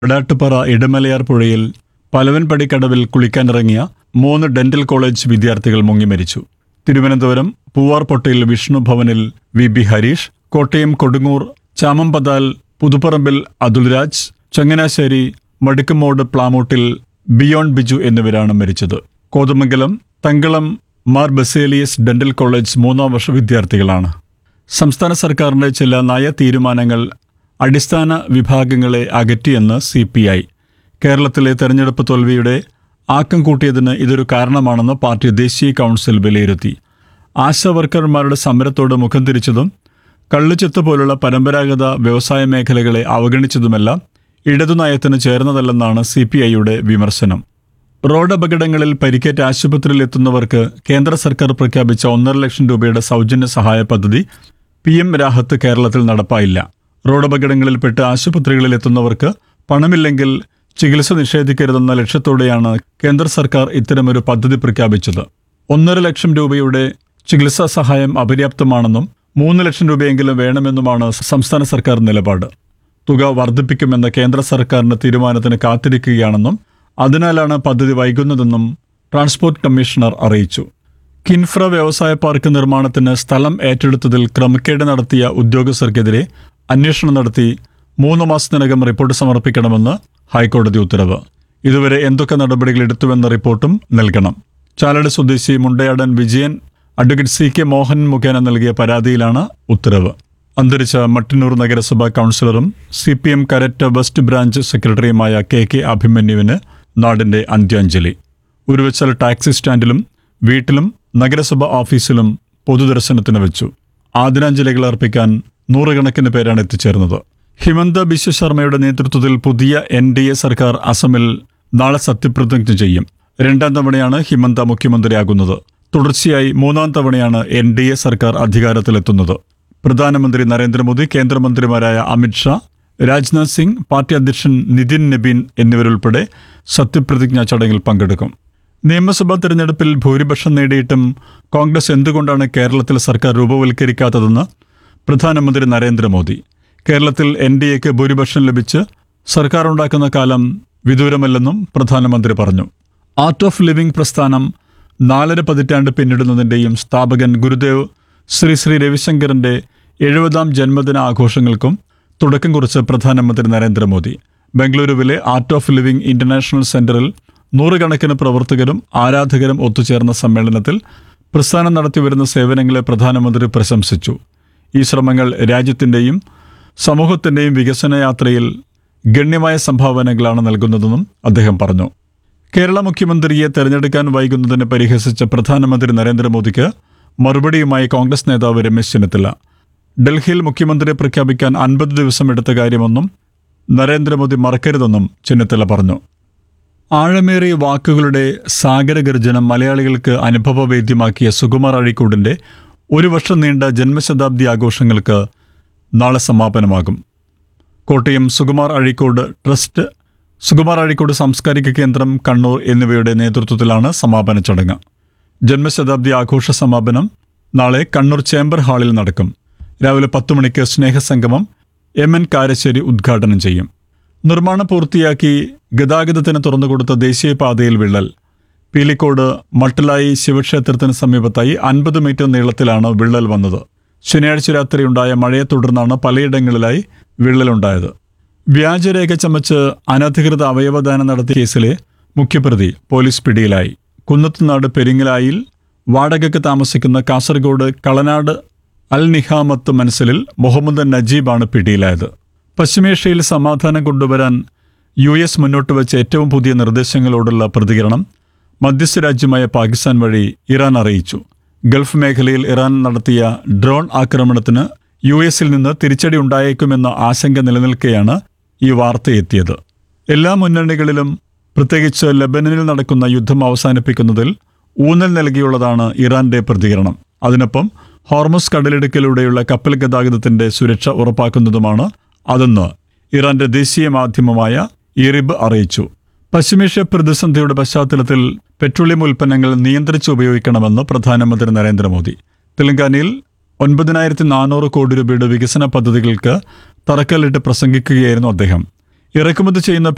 എടാട്ടുപാറ ഇടമലയാർ പുഴയിൽ പലവൻപടിക്കടവിൽ കുളിക്കാനിറങ്ങിയ മൂന്ന് dental college വിദ്യാർത്ഥികൾ മുങ്ങി മരിച്ചു തിരുവനന്തപുരം പൂവാർപൊട്ടയിൽ വിഷ്ണു ഭവനിൽ വി ബി ഹരീഷ് കോട്ടയം കൊടുങ്ങൂർ ചാമമ്പതാൽ പുതുപ്പറമ്പിൽ അതുൽരാജ് ചങ്ങനാശ്ശേരി മടുക്കുമോട് പ്ലാമൂട്ടിൽ ബിയോൺ ബിജു എന്നിവരാണ് മരിച്ചത് കോതമംഗലം തങ്കളം മാർ ബസേലിയസ് ഡെന്റൽ കോളേജ് മൂന്നാം വർഷ വിദ്യാർത്ഥികളാണ് സംസ്ഥാന സർക്കാരിന്റെ ചില നയ തീരുമാനങ്ങൾ അടിസ്ഥാന വിഭാഗങ്ങളെ അകറ്റിയെന്ന് സി പി ഐ കേരളത്തിലെ തെരഞ്ഞെടുപ്പ് തോൽവിയുടെ ആക്കം കൂട്ടിയതിന് ഇതൊരു കാരണമാണെന്ന് പാർട്ടി ദേശീയ കൗൺസിൽ വിലയിരുത്തി ആശാ വർക്കർമാരുടെ സമരത്തോട് മുഖം തിരിച്ചതും കള്ളുചെത്ത് പോലുള്ള പരമ്പരാഗത വ്യവസായ മേഖലകളെ അവഗണിച്ചതുമെല്ലാം ഇടതുനയത്തിന് ചേർന്നതല്ലെന്നാണ് സി പി ഐയുടെ വിമർശനം റോഡ് അപകടങ്ങളിൽ പരിക്കേറ്റ് ആശുപത്രിയിൽ എത്തുന്നവർക്ക് കേന്ദ്ര സർക്കാർ പ്രഖ്യാപിച്ച ഒന്നര ലക്ഷം രൂപയുടെ സൗജന്യ സഹായ പദ്ധതി പി എം രാഹത്ത് കേരളത്തിൽ നടപ്പായില്ല റോഡ് അപകടങ്ങളിൽപ്പെട്ട് ആശുപത്രികളിൽ എത്തുന്നവർക്ക് പണമില്ലെങ്കിൽ ചികിത്സ നിഷേധിക്കരുതെന്ന ലക്ഷ്യത്തോടെയാണ് കേന്ദ്ര സർക്കാർ ഇത്തരമൊരു പദ്ധതി പ്രഖ്യാപിച്ചത് ഒന്നര ലക്ഷം രൂപയുടെ ചികിത്സാ സഹായം അപര്യാപ്തമാണെന്നും മൂന്ന് ലക്ഷം രൂപയെങ്കിലും വേണമെന്നുമാണ് സംസ്ഥാന സർക്കാർ നിലപാട് തുക വർദ്ധിപ്പിക്കുമെന്ന കേന്ദ്ര സർക്കാരിന്റെ തീരുമാനത്തിന് കാത്തിരിക്കുകയാണെന്നും അതിനാലാണ് പദ്ധതി വൈകുന്നതെന്നും ട്രാൻസ്പോർട്ട് കമ്മീഷണർ അറിയിച്ചു കിൻഫ്ര വ്യവസായ പാർക്ക് നിർമ്മാണത്തിന് സ്ഥലം ഏറ്റെടുത്തതിൽ ക്രമക്കേട് നടത്തിയ ഉദ്യോഗസ്ഥർക്കെതിരെ അന്വേഷണം നടത്തി മൂന്ന് മാസത്തിനകം റിപ്പോർട്ട് സമർപ്പിക്കണമെന്ന് ഹൈക്കോടതി ഉത്തരവ് ഇതുവരെ എന്തൊക്കെ നടപടികൾ എടുത്തുവെന്ന റിപ്പോർട്ടും നൽകണം ചാലട് സ്വദേശി Mundayadan Vijayan advocate C K Mohan മുഖേന നൽകിയ പരാതിയിലാണ് ഉത്തരവ് അന്തരിച്ച മട്ടന്നൂർ നഗരസഭാ കൗൺസിലറും C P M Karett west branch സെക്രട്ടറിയുമായ കെ കെ അഭിമന്യുവിന് നാടിന്റെ അന്ത്യാഞ്ജലി ഉരുവച്ചൽ ടാക്സി സ്റ്റാൻഡിലും വീട്ടിലും നഗരസഭ ഓഫീസിലും പൊതുദർശനത്തിന് വെച്ചു ആദരാഞ്ജലികൾ അർപ്പിക്കാൻ നൂറുകണക്കിന് പേരാണ് എത്തിച്ചേർന്നത് ഹിമന്ത ബിശ്വ ശർമ്മയുടെ നേതൃത്വത്തിൽ പുതിയ എൻ ഡി എ സർക്കാർ അസമിൽ നാളെ സത്യപ്രതിജ്ഞ ചെയ്യും രണ്ടാം തവണയാണ് ഹിമന്ത മുഖ്യമന്ത്രിയാകുന്നത് തുടർച്ചയായി മൂന്നാം തവണയാണ് എൻ ഡി എ സർക്കാർ അധികാരത്തിലെത്തുന്നത് പ്രധാനമന്ത്രി നരേന്ദ്രമോദി കേന്ദ്രമന്ത്രിമാരായ അമിത്ഷാ രാജ്നാഥ് സിംഗ് പാർട്ടി അധ്യക്ഷൻ നിതിൻ നബീൻ എന്നിവരുൾപ്പെടെ സത്യപ്രതിജ്ഞാ ചടങ്ങിൽ പങ്കെടുക്കും നിയമസഭാ തെരഞ്ഞെടുപ്പിൽ ഭൂരിപക്ഷം നേടിയിട്ടും കോൺഗ്രസ് എന്തുകൊണ്ടാണ് കേരളത്തിൽ സർക്കാർ രൂപവൽക്കരിക്കാത്തതെന്ന് പ്രധാനമന്ത്രി നരേന്ദ്രമോദി കേരളത്തിൽ എൻ ഡി എക്ക് ഭൂരിപക്ഷം ലഭിച്ച് സർക്കാർ ഉണ്ടാക്കുന്ന കാലം വിദൂരമല്ലെന്നും പ്രധാനമന്ത്രി പറഞ്ഞു ആർട്ട് ഓഫ് ലിവിംഗ് പ്രസ്ഥാനം നാലര പതിറ്റാണ്ട് പിന്നിടുന്നതിൻ്റെയും സ്ഥാപകൻ ഗുരുദേവ് ശ്രീ ശ്രീ രവിശങ്കറിന്റെ എഴുപതാം ജന്മദിന ആഘോഷങ്ങൾക്കും തുടക്കം കുറിച്ച് പ്രധാനമന്ത്രി നരേന്ദ്രമോദി ബംഗളൂരുവിലെ ആർട്ട് ഓഫ് ലിവിംഗ് ഇന്റർനാഷണൽ സെന്ററിൽ നൂറുകണക്കിന് പ്രവർത്തകരും ആരാധകരും ഒത്തുചേർന്ന സമ്മേളനത്തിൽ പ്രസ്ഥാനം നടത്തിവരുന്ന സേവനങ്ങളെ പ്രധാനമന്ത്രി പ്രശംസിച്ചു ഈ ശ്രമങ്ങൾ രാജ്യത്തിൻ്റെയും സമൂഹത്തിൻ്റെയും വികസന യാത്രയിൽ ഗണ്യമായ സംഭാവനകളാണ് നൽകുന്നതെന്നും അദ്ദേഹം പറഞ്ഞു കേരള മുഖ്യമന്ത്രിയെ തെരഞ്ഞെടുക്കാൻ വൈകുന്നതിനെ പരിഹസിച്ച പ്രധാനമന്ത്രി നരേന്ദ്രമോദിക്ക് മറുപടിയുമായി കോൺഗ്രസ് നേതാവ് രമേശ് ചെന്നിത്തല ഡൽഹിയിൽ മുഖ്യമന്ത്രിയെ പ്രഖ്യാപിക്കാൻ അൻപത് ദിവസം എടുത്ത കാര്യമൊന്നും നരേന്ദ്രമോദി മറക്കരുതെന്നും ചെന്നിത്തല പറഞ്ഞു ആഴമേറിയ വാക്കുകളുടെ സാഗരഗർജനം മലയാളികൾക്ക് അനുഭവവേദ്യമാക്കിയ സുകുമാർ അഴീക്കോടിന്റെ ഒരു വർഷം നീണ്ട ജന്മശതാബ്ദി ആഘോഷങ്ങൾക്ക് നാളെ സമാപനമാകും കോട്ടയം സുകുമാർ അഴീക്കോട് ട്രസ്റ്റ് സുകുമാർ അഴീക്കോട് സാംസ്കാരിക കേന്ദ്രം കണ്ണൂർ എന്നിവയുടെ നേതൃത്വത്തിലാണ് സമാപന ചടങ്ങ് ജന്മശതാബ്ദി ആഘോഷ സമാപനം നാളെ കണ്ണൂർ ചേംബർ ഹാളിൽ നടക്കും രാവിലെ പത്ത് മണിക്ക് സ്നേഹസംഗമം എം എൻ കാരശ്ശേരി ഉദ്ഘാടനം ചെയ്യും നിർമ്മാണം പൂർത്തിയാക്കി ഗതാഗതത്തിന് തുറന്നുകൊടുത്ത ദേശീയപാതയിൽ വിള്ളൽ പീലിക്കോട് മട്ടലായി ശിവക്ഷേത്രത്തിന് സമീപത്തായി അൻപത് മീറ്റർ നീളത്തിലാണ് വിള്ളൽ വന്നത് ശനിയാഴ്ച രാത്രി ഉണ്ടായ മഴയെ തുടർന്നാണ് പലയിടങ്ങളിലായി വിള്ളലുണ്ടായത് വ്യാജരേഖ ചമച്ച് അനധികൃത അവയവദാനം നടത്തിയ കേസിലെ മുഖ്യപ്രതി പോലീസ് പിടിയിലായി കുന്നത്തുനാട് പെരിങ്ങലായിൽ വാടകയ്ക്ക് താമസിക്കുന്ന കാസർഗോഡ് കളനാട് അൽ നിഹാമത്ത് മനസ്സിലിൽ മുഹമ്മദ് നജീബാണ് പിടിയിലായത് പശ്ചിമേഷ്യയിൽ സമാധാനം കൊണ്ടുവരാൻ യു എസ് മുന്നോട്ട് വെച്ച ഏറ്റവും പുതിയ നിർദ്ദേശങ്ങളോടുള്ള പ്രതികരണം മധ്യസ്ഥ രാജ്യമായ പാകിസ്ഥാൻ വഴി ഇറാൻ അറിയിച്ചു ഗൾഫ് മേഖലയിൽ ഇറാൻ നടത്തിയ ഡ്രോൺ ആക്രമണത്തിന് യു എസിൽ നിന്ന് തിരിച്ചടി ഉണ്ടായേക്കുമെന്ന ആശങ്ക നിലനിൽക്കെയാണ് ഈ വാർത്ത എത്തിയത് എല്ലാ മുന്നണികളിലും പ്രത്യേകിച്ച് ലബനനിൽ നടക്കുന്ന യുദ്ധം അവസാനിപ്പിക്കുന്നതിൽ ഊന്നൽ നൽകിയുള്ളതാണ് ഇറാന്റെ പ്രതികരണം അതിനൊപ്പം ഹോർമസ് കടലിടുക്കിലൂടെയുള്ള കപ്പൽ ഗതാഗതത്തിന്റെ സുരക്ഷ ഉറപ്പാക്കുന്നതുമാണ് അതെന്ന് ഇറാന്റെ ദേശീയ മാധ്യമമായ ഇറിബ് അറിയിച്ചു പശ്ചിമേഷ്യ പ്രതിസന്ധിയുടെ പശ്ചാത്തലത്തിൽ പെട്രോളിയം ഉൽപ്പന്നങ്ങൾ നിയന്ത്രിച്ച് ഉപയോഗിക്കണമെന്ന് പ്രധാനമന്ത്രി നരേന്ദ്രമോദി തെലങ്കാനയിൽ ഒൻപതിനായിരത്തി നാനൂറ് കോടി രൂപയുടെ വികസന പദ്ധതികൾക്ക് തറക്കല്ലിട്ട് പ്രസംഗിക്കുകയായിരുന്നു അദ്ദേഹം ഇറക്കുമതി ചെയ്യുന്ന